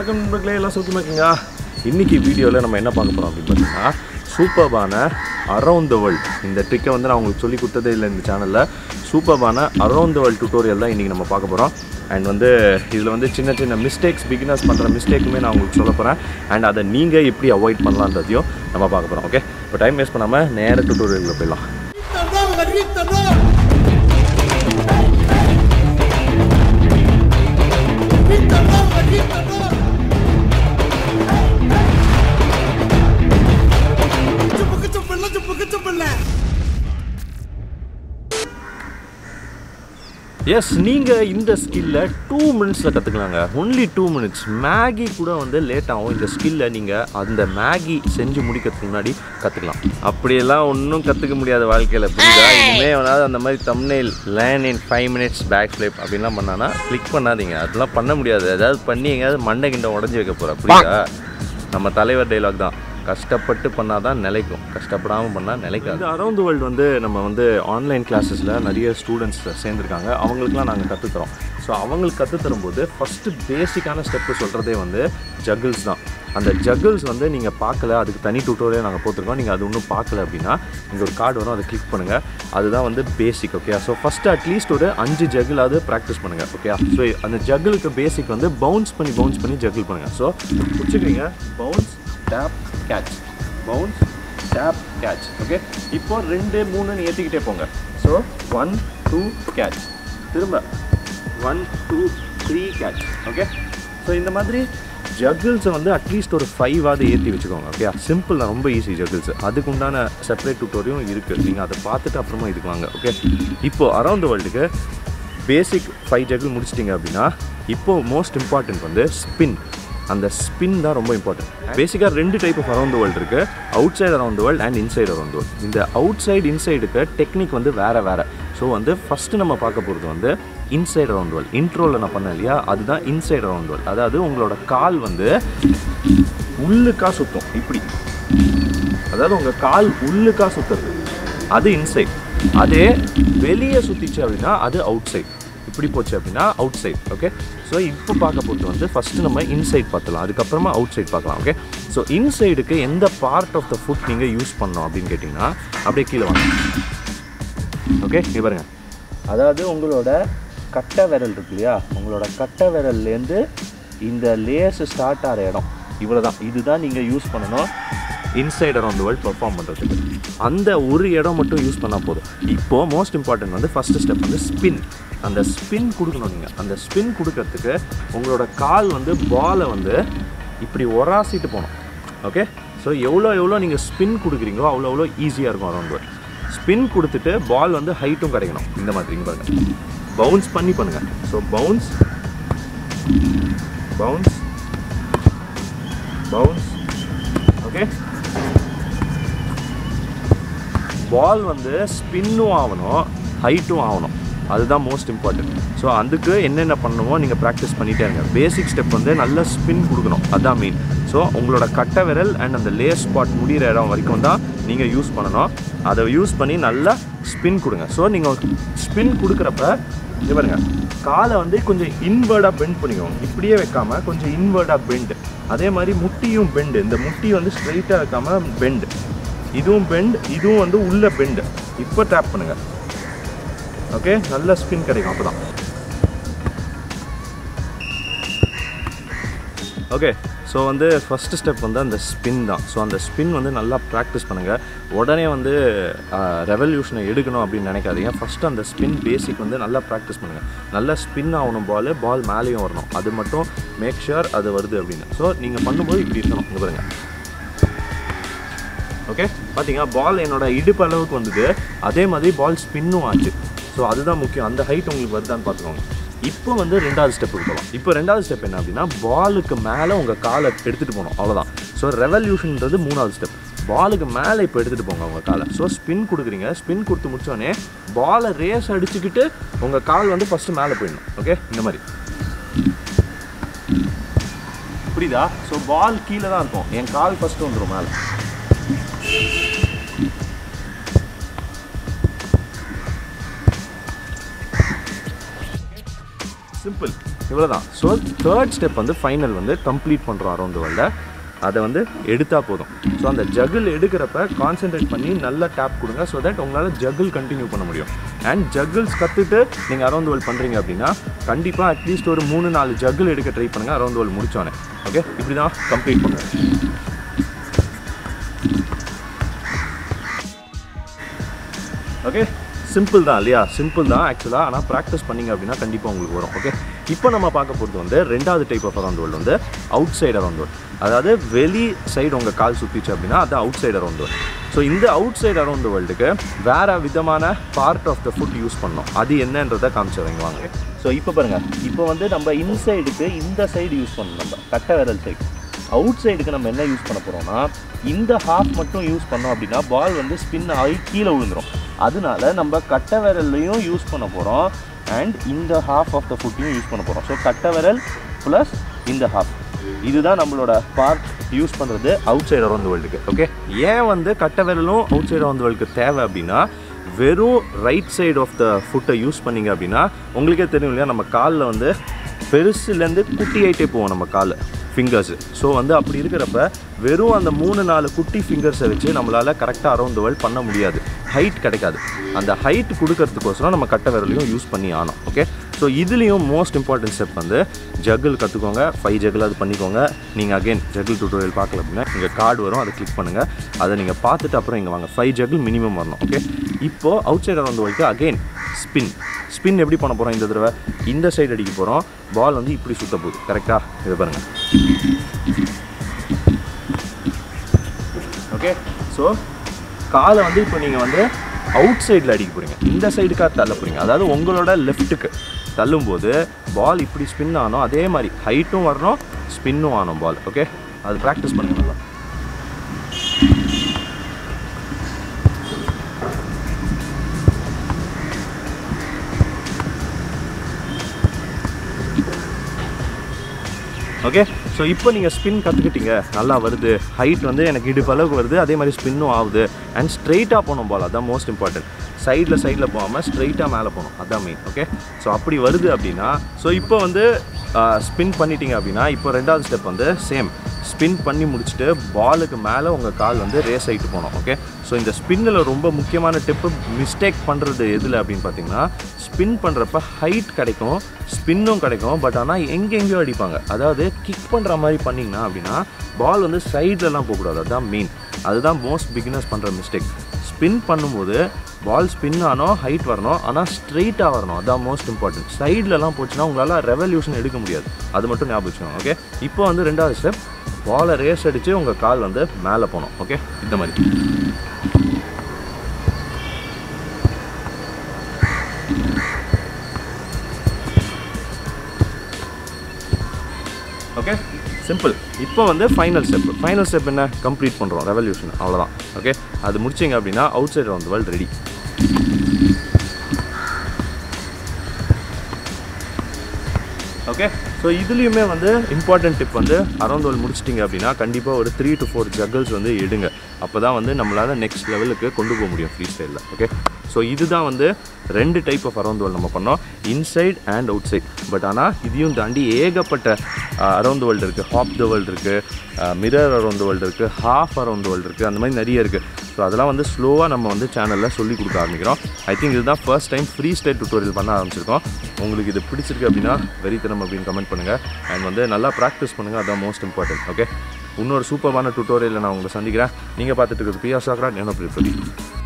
வணக்கம் நண்பர்களே எல்லாம் சௌக்கியமா இருக்கீங்க இன்னைக்கு வீடியோவில் நம்ம என்ன பார்க்க போகிறோம் அப்படின்னு பார்த்தீங்கன்னா சூப்பர்பான அரவுண்ட் த வேர்ல்ட் இந்த ட்ரிக்கை வந்து நான் உங்களுக்கு சொல்லி கொடுத்ததே இல்லை இந்த சேனலில் சூப்பர்பான அரவுண்ட் த வேர்ல்ட் டியூட்டோரியல் தான் இன்றைக்கி நம்ம பார்க்க போகிறோம் அண்ட் வந்து இதில் வந்து சின்ன சின்ன மிஸ்டேக்ஸ் பிகினர்ஸ் பண்ணுற மிஸ்டேக்குமே நான் உங்களுக்கு சொல்ல போகிறேன் அண்ட் அதை நீங்கள் எப்படி அவாய்ட் பண்ணலான்றதையும் நம்ம பார்க்க போகிறோம் ஓகே இப்போ டைம் வேஸ்ட் பண்ணாமல் நேர டியூட்டோரியலில் போயிடலாம் எஸ் நீங்கள் இந்த ஸ்கில்ல டூ மினிட்ஸில் கற்றுக்கலாங்க ஒன்லி டூ மினிட்ஸ் மேகி கூட வந்து லேட் ஆகும் இந்த ஸ்கில்லை நீங்கள் அந்த மேகி செஞ்சு முடிக்கிறதுக்கு முன்னாடி கற்றுக்கலாம் அப்படியெல்லாம் ஒன்றும் கற்றுக்க முடியாத வாழ்க்கையில் புரியுதா இனிமே வேணாலும் அந்த மாதிரி thumbnail learn in five minutes back flip அப்படின்லாம் பண்ணானா கிளிக் பண்ணாதீங்க அதெல்லாம் பண்ண முடியாது ஏதாவது பண்ணி எங்கேயாவது மண்டை கிண்ட உடஞ்சி வைக்க போகிற புரியுதா நம்ம தலைவர் டைலாக் தான் கஷ்டப்பட்டு பண்ணால் தான் நிலைக்கும் கஷ்டப்படாமல் பண்ணால் நிலைக்காது இந்த அரௌண்ட் வேர்ல்டு வந்து நம்ம வந்து ஆன்லைன் கிளாஸஸில் நிறைய ஸ்டூடெண்ட்ஸ் சேர்ந்துருக்காங்க அவங்களுக்குலாம் நாங்கள் கற்றுத்தரோம் ஸோ அவங்களுக்கு கற்றுத்தரும்போது ஃபஸ்ட்டு பேசிக்கான ஸ்டெப்பு சொல்கிறதே வந்து ஜக்கிள்ஸ் தான் அந்த ஜக்கிள்ஸ் வந்து நீங்கள் பார்க்கல அதுக்கு தனி டூட்டோரியல் நாங்கள் போட்டிருக்கோம் நீங்கள் அது ஒன்றும் பார்க்கல அப்படின்னா இங்கே ஒரு கார்டு வரும் அதை கிளிக் பண்ணுங்கள் அதுதான் வந்து basic okay so first at least ஒரு அஞ்சு ஜகிளாவது ப்ராக்டிஸ் பண்ணுங்கள் ஓகே ஸோ அந்த ஜகிளுக்கு பேசிக் வந்து பவுன்ஸ் பண்ணி பவுன்ஸ் பண்ணி ஜகிள் பண்ணுங்கள் ஸோ பிடிச்சிக்கிறீங்க bounce tap catch bounce tap catch okay இப்போ ரெண்டு மூணுன்னு ஏற்றிக்கிட்டே போங்க ஸோ ஒன் டூ கேட்ச் திரும்ப one two three catch okay so இந்த மாதிரி ஜக்கிள்ஸை வந்து அட்லீஸ்ட் ஒரு ஃபைவாவது ஏற்றி வச்சுக்கோங்க ஓகே சிம்பிள் தான் ரொம்ப ஈஸி ஜக்கிள்ஸ் அதுக்கு உண்டான செப்பரேட் டியூட்டோரியும் இருக்குது நீங்கள் அதை பார்த்துட்டு அப்புறமா இதுக்கு வாங்க ஓகே இப்போது அரௌண்ட் த வேர்ல்டுக்கு பேசிக் ஃபைவ் ஜக்கிள் முடிச்சிட்டிங்க அப்படின்னா இப்போது மோஸ்ட் இம்பார்ட்டன்ட் வந்து ஸ்பின் அந்த ஸ்பின் தான் ரொம்ப இம்பார்ட்டன்ட் பேசிக்காக ரெண்டு டைப் ஆஃப் அரௌண்ட் வேர்ல்டு இருக்குது outside around world and inside around world இந்த அவுட் சைடு இன்சைடுக்கு டெக்னிக் வந்து வேறு வேறு ஸோ வந்து ஃபஸ்ட்டு நம்ம பார்க்க போகிறது வந்து இன்சைடு அரௌண்ட் வேர்ல்டு இன்ட்ரோவில் நான் பண்ணேன் இல்லையா அதுதான் இன்சைடு அரௌண்ட் வேர்ல்டு அதாவது உங்களோட கால் வந்து உள்ளுக்கா சுற்றும் இப்படி அதாவது உங்கள் கால் உள்ளுக்கா சுற்றுறது அது இன்சைட் அதே வெளியே சுற்றிச்சு அப்படின்னா அது அவுட் சைட் இப்படி போச்சு அப்படின்னா அவுட் சைட் ஓகே ஸோ இப்போ பார்க்க போகிறது வந்து ஃபஸ்ட்டு நம்ம இன்சைட் பார்த்துலாம் அதுக்கப்புறமா அவுட் சைட் பார்க்கலாம் ஓகே ஸோ இன்சைடுக்கு எந்த பார்ட் ஆஃப் த ஃபுட் நீங்கள் யூஸ் பண்ணோம் அப்படின்னு கேட்டிங்கன்னா அப்படியே கீழே வாங்க ஓகே இங்கே பாருங்க அதாவது உங்களோட கட்டை விரல் இருக்கு இல்லையா உங்களோட கட்டை விரல்லேருந்து இந்த லேஸ் ஸ்டார்ட் ஆகிற இடம் இவ்வளோ தான் இதுதான் நீங்கள் யூஸ் பண்ணணும் இன்சைட் அரௌண்ட் வேர்ல்ட் பெர்ஃபார்ம் பண்ணுறதுக்கு அந்த ஒரு இடம் மட்டும் யூஸ் பண்ணால் போதும் இப்போது மோஸ்ட் இம்பார்ட்டன்ட் வந்து ஃபஸ்ட்டு ஸ்டெப் வந்து ஸ்பின் அந்த ஸ்பின் கொடுக்கணும் நீங்கள் அந்த ஸ்பின் கொடுக்கறதுக்கு உங்களோட கால் வந்து பாலை வந்து இப்படி ஒராசிட்டு போகணும் ஓகே ஸோ எவ்வளோ எவ்வளோ நீங்கள் ஸ்பின் கொடுக்குறீங்களோ அவ்வளோ அவ்வளோ ஈஸியாக இருக்கும் அரௌண்ட் வேர்ல்ட் ஸ்பின் கொடுத்துட்டு பால் வந்து ஹைட்டும் கிடைக்கணும் இந்த மாதிரி இங்கே பாருங்க பவுன்ஸ் பண்ணி பண்ணுங்கள் so bounce bounce bounce okay ball வந்து ஸ்பின்னும் ஆகணும் ஹைட்டும் ஆகணும் அதுதான் மோஸ்ட் இம்பார்ட்டன்ட் ஸோ அதுக்கு என்னென்ன பண்ணணுமோ நீங்கள் ப்ராக்டிஸ் பண்ணிகிட்டே இருங்க பேசிக் ஸ்டெப் வந்து நல்ல ஸ்பின் கொடுக்கணும் அதுதான் மெயின் ஸோ உங்களோட கட்டை விரல் அண்ட் அந்த லே ஸ்பாட் முடிகிற இடம் வரைக்கும் தான் நீங்கள் யூஸ் பண்ணணும் அதை யூஸ் பண்ணி நல்லா ஸ்பின் கொடுங்க ஸோ நீங்கள் ஸ்பின் கொடுக்குறப்ப இங்க பாருங்க காலை வந்து கொஞ்சம் இன்வேர்டாக பெண்ட் பண்ணிக்கோங்க இப்படியே வைக்காம கொஞ்சம் இன்வேர்டாக பெண்ட் அதே மாதிரி முட்டியும் பெண்டு இந்த முட்டி வந்து ஸ்ட்ரைட்டாக வைக்காம பெண்ட் இதுவும் பெண்ட் இதுவும் வந்து உள்ள பெண்டு இப்போ டேப் பண்ணுங்க ஓகே நல்ல ஸ்பின் கிடைக்கும் அப்போ தான் ஓகே ஸோ வந்து ஃபஸ்ட்டு ஸ்டெப் வந்து அந்த ஸ்பின் தான் ஸோ அந்த ஸ்பின் வந்து நல்லா ப்ராக்டிஸ் பண்ணுங்கள் உடனே வந்து ரெவல்யூஷனை எடுக்கணும் அப்படின்னு நினைக்காதீங்க ஃபஸ்ட்டு அந்த ஸ்பின் பேசிக் வந்து நல்லா ப்ராக்டிஸ் பண்ணுங்கள் நல்லா ஸ்பின் ஆகணும் பால் பால் மேலேயும் வரணும் அது மட்டும் மேக் ஷுர் அது வருது அப்படின்னு ஸோ நீங்கள் பண்ணும்போது இப்படி இருக்கணும் இங்கே பாருங்கள் ஓகே பார்த்தீங்க பால் என்னோட இடுப்பு அளவுக்கு வந்தது அதே மாதிரி பால் ஸ்பின்னும் ஆச்சு ஸோ அதுதான் முக்கியம் அந்த ஹைட் உங்களுக்கு வருதான்னு பார்த்துக்கோங்க இப்போ வந்து ரெண்டாவது ஸ்டெப்புக்கு போகலாம் இப்போ ரெண்டாவது ஸ்டெப் என்ன அப்படின்னா பாலுக்கு மேலே உங்கள் காலை எடுத்துகிட்டு போகணும் அவ்வளோதான் ஸோ ரெவல்யூஷன்ன்றது மூணாவது ஸ்டெப் பாலுக்கு மேலே இப்போ எடுத்துகிட்டு போங்க உங்கள் காலை ஸோ ஸ்பின் கொடுக்குறீங்க ஸ்பின் கொடுத்து முடிச்சோடனே பாலை ரேஸ் அடிச்சுக்கிட்டு உங்கள் கால் வந்து ஃபஸ்ட்டு மேலே போயிடணும் ஓகே இந்த மாதிரி புரியுதா ஸோ பால் கீழே தான் இருக்கும் என் கால் ஃபஸ்ட்டு வந்துடும் மேலே சிம்பிள் இவ்வளோ தான் ஸோ தேர்ட் ஸ்டெப் வந்து ஃபைனல் வந்து கம்ப்ளீட் பண்ணுறோம் அரௌண்ட் வேர்ல்டை அதை வந்து எடுத்தால் போதும் ஸோ அந்த ஜகிள் எடுக்கிறப்ப கான்சென்ட்ரேட் பண்ணி நல்லா டேப் கொடுங்க ஸோ தட் உங்களால் ஜகிள் கண்டினியூ பண்ண முடியும் அண்ட் ஜகிள்ஸ் கற்றுட்டு நீங்கள் அரௌண்ட் வேர்ல்ட் பண்ணுறீங்க அப்படின்னா கண்டிப்பாக அட்லீஸ்ட் ஒரு மூணு நாலு ஜகிள் எடுக்க ட்ரை பண்ணுங்கள் அரௌண்ட் வேர்ல்ட் முடிச்சோன்னே ஓகே இப்படி தான் கம்ப்ளீட் பண்ணுவோம் ஓகே சிம்பிள் தான் இல்லையா சிம்பிள் தான் ஆக்சுவலாக ஆனால் ப்ராக்டிஸ் பண்ணீங்க அப்படின்னா கண்டிப்பாக உங்களுக்கு வரும் ஓகே இப்போ நம்ம பார்க்க போகிறது வந்து ரெண்டாவது டைப் ஆஃப் அரௌண்ட் வேர்ல்டு வந்து அவுட் சைடு அரௌண்ட் வேர்ல்டு அதாவது வெளி சைடு உங்கள் கால் சுற்றிச்சு அப்படின்னா அது outside around world so இந்த அவுட் சைடு அரௌண்ட் வேர்ல்டுக்கு வேறு விதமான part of the foot use பண்ணோம் அது என்னன்றதை காமிச்சிடுறீங்க வாங்க ஸோ இப்போ பாருங்கள் இப்போ வந்து நம்ம இன்சைடுக்கு இந்த சைடு யூஸ் பண்ணணும் நம்ம கட்டை விரல் சைடு அவுட் சைடுக்கு நம்ம என்ன யூஸ் பண்ண போகிறோம்னா இந்த ஹாஃப் மட்டும் யூஸ் பண்ணோம் அப்படின்னா பால் வந்து ஸ்பின் ஆகி கீழே விழுந்துரும் அதனால நம்ம கட்டை விரல்லையும் யூஸ் பண்ண போகிறோம் அண்ட் இந்த ஹாஃப் ஆஃப் த ஃபுட்டையும் யூஸ் பண்ண போகிறோம் ஸோ கட்டை விரல் ப்ளஸ் இந்த ஹாஃப் இதுதான் நம்மளோட பார்ட் யூஸ் பண்ணுறது அவுட் சைடு அரௌண்ட் வேர்ல்டுக்கு ஓகே ஏன் வந்து கட்டை விரலும் அவுட் சைடு அரௌண்ட் வேர்ல்டுக்கு தேவை அப்படின்னா வெறும் ரைட் சைடு ஆஃப் த ஃபுட்டை யூஸ் பண்ணீங்க அப்படின்னா உங்களுக்கே தெரியும் இல்லையா நம்ம காலில் வந்து பெருசுலேருந்து குட்டி ஆகிட்டே போவோம் நம்ம கால் ஃபிங்கர்ஸு ஸோ வந்து அப்படி இருக்கிறப்ப வெறும் அந்த மூணு நாலு குட்டி ஃபிங்கர்ஸை வச்சு நம்மளால் கரெக்டாக அரௌண்ட் வேர்ல்ட் பண்ண முடியாது ஹைட் கிடைக்காது அந்த ஹைட் கொடுக்கறதுக்கோசரம் நம்ம கட்டை விரலையும் யூஸ் பண்ணி ஆனோம் ஓகே ஸோ இதுலேயும் மோஸ்ட் இம்பார்ட்டன்ட் ஸ்டெப் வந்து ஜகிள் கற்றுக்கோங்க ஃபைவ் ஜகிள் அது பண்ணிக்கோங்க நீங்கள் அகைன் ஜகிள் டியூட்டோரியல் பார்க்கல அப்படின்னா இங்கே கார்டு வரும் அதை கிளிக் பண்ணுங்கள் அதை நீங்கள் பார்த்துட்டு அப்புறம் இங்கே வாங்க ஃபைவ் ஜகிள் மினிமம் வரணும் ஓகே இப்போது அவுட் சைட் அரௌண்ட் வேர்ல்டுக்கு அகைன் ஸ்பின் ஸ்பின் எப்படி பண்ண போகிறோம் இந்த தடவை இந்த சைடு அடிக்க போகிறோம் பால் வந்து இப்படி சுத்த போகுது கரெக்டாக இது பாருங்கள் ஓகே ஸோ காலை வந்து இப்போ நீங்கள் வந்து அவுட் சைடில் அடிக்க போகிறீங்க இந்த சைடுக்காக தள்ள போகிறீங்க அதாவது உங்களோட லெஃப்ட்டுக்கு தள்ளும்போது பால் இப்படி ஸ்பின் ஆனோம் அதே மாதிரி ஹைட்டும் வரணும் ஸ்பின்னும் ஆனோம் பால் ஓகே அது ப்ராக்டிஸ் பண்ணுங்க நல்லா ஓகே ஸோ இப்போ நீங்கள் ஸ்பின் கற்றுக்கிட்டீங்க நல்லா வருது ஹைட் வந்து எனக்கு இடுப்பு அளவுக்கு வருது அதே மாதிரி ஸ்பின்னும் ஆகுது அண்ட் ஸ்ட்ரெயிட்டாக போகணும் பால் அதான் மோஸ்ட் இம்பார்ட்டன்ட் சைடில் சைடில் போகாமல் ஸ்ட்ரெயிட்டாக மேலே போகணும் அதான் மெயின் ஓகே ஸோ அப்படி வருது அப்படின்னா ஸோ இப்போ வந்து ஸ்பின் பண்ணிட்டீங்க அப்படின்னா இப்போ ரெண்டாவது ஸ்டெப் வந்து சேம் ஸ்பின் பண்ணி முடிச்சுட்டு பாலுக்கு மேலே உங்கள் கால் வந்து ரேஸ் ஆகிட்டு போகணும் ஓகே ஸோ இந்த ஸ்பின்னில் ரொம்ப முக்கியமான டிப்பு மிஸ்டேக் பண்ணுறது எதில் அப்படின்னு பார்த்தீங்கன்னா ஸ்பின் பண்ணுறப்ப ஹைட் கிடைக்கும் ஸ்பின்னும் கிடைக்கும் பட் ஆனால் எங்கெங்கேயோ அடிப்பாங்க அதாவது கிக் பண்ணுற மாதிரி பண்ணிங்கன்னா அப்படின்னா பால் வந்து சைட்லலாம் போகக்கூடாது அதுதான் மெயின் அதுதான் மோஸ்ட் பிகினர்ஸ் பண்ணுற மிஸ்டேக் ஸ்பின் பண்ணும்போது பால் ஸ்பின் ஆனோம் ஹைட் வரணும் ஆனால் ஸ்ட்ரெயிட்டாக வரணும் அதான் மோஸ்ட் இம்பார்ட்டன்ட் சைட்லலாம் போச்சுன்னா உங்களால் ரெவல்யூஷன் எடுக்க முடியாது அது மட்டும் ஞாபகம் வச்சுக்கோங்க ஓகே இப்போ வந்து ரெண்டாவது ஸ்டெப் பாலை ரேஸ் அடித்து உங்கள் கால் வந்து மேலே போகணும் ஓகே இந்த மாதிரி ஓகே சிம்பிள் இப்போ வந்து ஃபைனல் ஸ்டெப் ஃபைனல் ஸ்டெப் என்ன கம்ப்ளீட் பண்ணுறோம் ரெவல்யூஷன் அவ்வளோதான் ஓகே அது முடிச்சிங்க அப்படின்னா outside of world ready okay so இதுலேயுமே வந்து இம்பார்ட்டன்ட் டிப் வந்து அரௌண்ட் வேர்ல்ட் முடிச்சிட்டிங்க அப்படின்னா கண்டிப்பாக ஒரு த்ரீ டு ஃபோர் ஜggles வந்து எடுங்க அப்போ தான் வந்து நம்மளால் நெக்ஸ்ட் லெவலுக்கு கொண்டு போக முடியும் ஃப்ரீ ஸ்டைலில் ஓகே ஸோ இதுதான் வந்து ரெண்டு டைப் ஆஃப் அரௌண்ட் வேர்ல்ட் நம்ம பண்ணோம் inside and outside but ஆனால் இதையும் தாண்டி ஏகப்பட்ட அரௌண்ட் வேர்ல்டு இருக்குது ஹாப் த வேர்ல்டு இருக்குது மிரர் அரௌண்ட் வேர்ல்டு இருக்குது ஹாஃப் அரௌண்ட் வேர்ல்டு இருக்குது அந்த மாதிரி நிறைய இருக்குது ஸோ அதெல்லாம் வந்து ஸ்லோவாக நம்ம வந்து சேனலில் சொல்லி கொடுக்க ஆரம்பிக்கிறோம் ஐ திங்க் இதுதான் first time freestyle tutorial பண்ண ஆரம்பிச்சிருக்கோம் உங்களுக்கு இது பிடிச்சிருக்கு அப்படின்னா வெறித்தனம் அப்படின்னு கமெண்ட் பண்ணுங்கள் அண்ட் வந்து நல்லா ப்ராக்டிஸ் பண்ணுங்கள் அதான் மோஸ்ட் இம்பார்ட்டன்ட் ஓகே இன்னொரு சூப்பரான டுட்டோரியலில் நான் உங்களை சந்திக்கிறேன் நீங்கள் பார்த்துட்டு இருக்கிறது பிஆர் சாக்ரா என்ன பிரதி